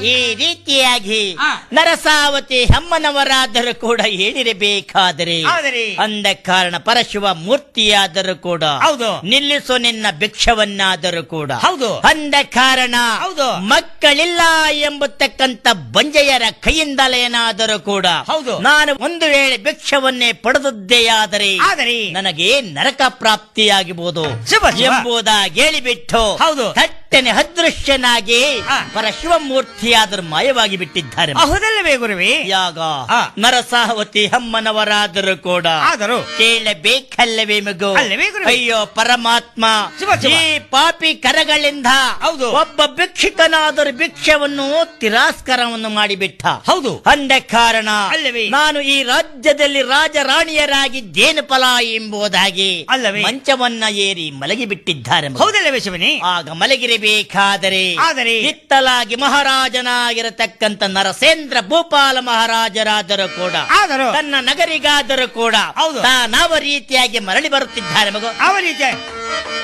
ಈ ರೀತಿಯಾಗಿ ಆ. ನರಸಾವತಿ ಹೆಮ್ಮನವರಾದರೂ ಕೂಡ ಹೇಳಿರಬೇಕಾದರೆ ಆದರೆ ಅಂದ ಕಾರಣ ಪರಶಿವ ಮೂರ್ತಿಯಾದರೂ ಕೂಡ ಹೌದು. ನಿಲ್ಲಿಸು ನಿನ್ನ ಭಿಕ್ಷವನ್ನಾದರೂ ಕೂಡ ಹೌದು. ಅಂದ ಕಾರಣ ಹೌದು. ಮಕ್ಕಳಿಲ್ಲ ಎಂಬತಕ್ಕಂತ ಬಂಜೆಯರ ಕೈಯಿಂದಲೇನಾದರೂ ಕೂಡ ಹೌದು. ನಾನು ಒಂದು ವೇಳೆ ಭಿಕ್ಷವನ್ನೇ ಪಡೆದದ್ದೇಯಾದರೆ ಆದರೆ ನನಗೆ ನರಕ ಪ್ರಾಪ್ತಿಯಾಗಬಹುದು ಶುಭ, ಶುಭ. ಎಂಬುದಾಗಿ ಹೇಳಿಬಿಟ್ಟು ಹೌದು. ಥಟ್ಟನೆ ಅದೃಶ್ಯನಾಗಿ ಆ. ಪರಶಿವಮೂರ್ತಿಯಾದರೂ ಮಾಯವಾಗಿ ಬಿಟ್ಟಿದ್ದಾರೆ ಹೌದಲ್ಲವೇ ಗುರುವೇ ಯಾಗ ಆ. ನರಸಾವತಿ ಅಮ್ಮನವರಾದರೂ ಕೂಡ ಆದರೂ ಕೇಳಬೇಕಲ್ಲವೇ ಮಗು ಅಲ್ಲವೇ ಗುರುವೇ? ಅಯ್ಯೋ ಪರಮಾತ್ಮ ಶುಭ, ಶುಭ. ಈ ಪಾಪಿ ಕರಗಳಿಂದ ಹೌದು. ಒಬ್ಬ ಭಿಕ್ಷುಕನಾದರೂ ಭಿಕ್ಷವನ್ನು ತಿರಸ್ಕಾರವನ್ನು ಮಾಡಿಬಿಟ್ಟ ಹೌದು ಅಂದ ಕಾರಣ ಅಲ್ಲವೇ? ನಾನು ಈ ರಾಜ್ಯದಲ್ಲಿ ರಾಜರಾಣಿಯರಾಗಿದ್ದೇನು ಫಲ ಎಂಬುದಾಗಿ ಅಲ್ಲವೇ? ಮಂಚವನ್ನ ಏರಿ ಮಲಗಿ ಬಿಟ್ಟಿದ್ದಾರೆ ಮಗು. ಹೌದಲ್ಲವೇ ಶಿವನೇ ಆಗ ಮಲಗಿರಬೇಕಾದರೆ ಆದರೆ ಇತ್ತಲಾಗಿ ಮಹಾರಾಜನಾಗಿರತಕ್ಕಂತ ನರಸೇಂದ್ರ ಭೂಪಾಲ ಮಹಾರಾಜರಾದರೂ ಕೂಡ ಆದರೂ ತನ್ನ ನಗರಿಗಾದರೂ ಕೂಡ ಹೌದು. ತಾನಾವ ರೀತಿಯಾಗಿ ಮರಳಿ ಬರುತ್ತಿದ್ದಾರೆ ಮಗು ಯಾವ ರೀತಿಯ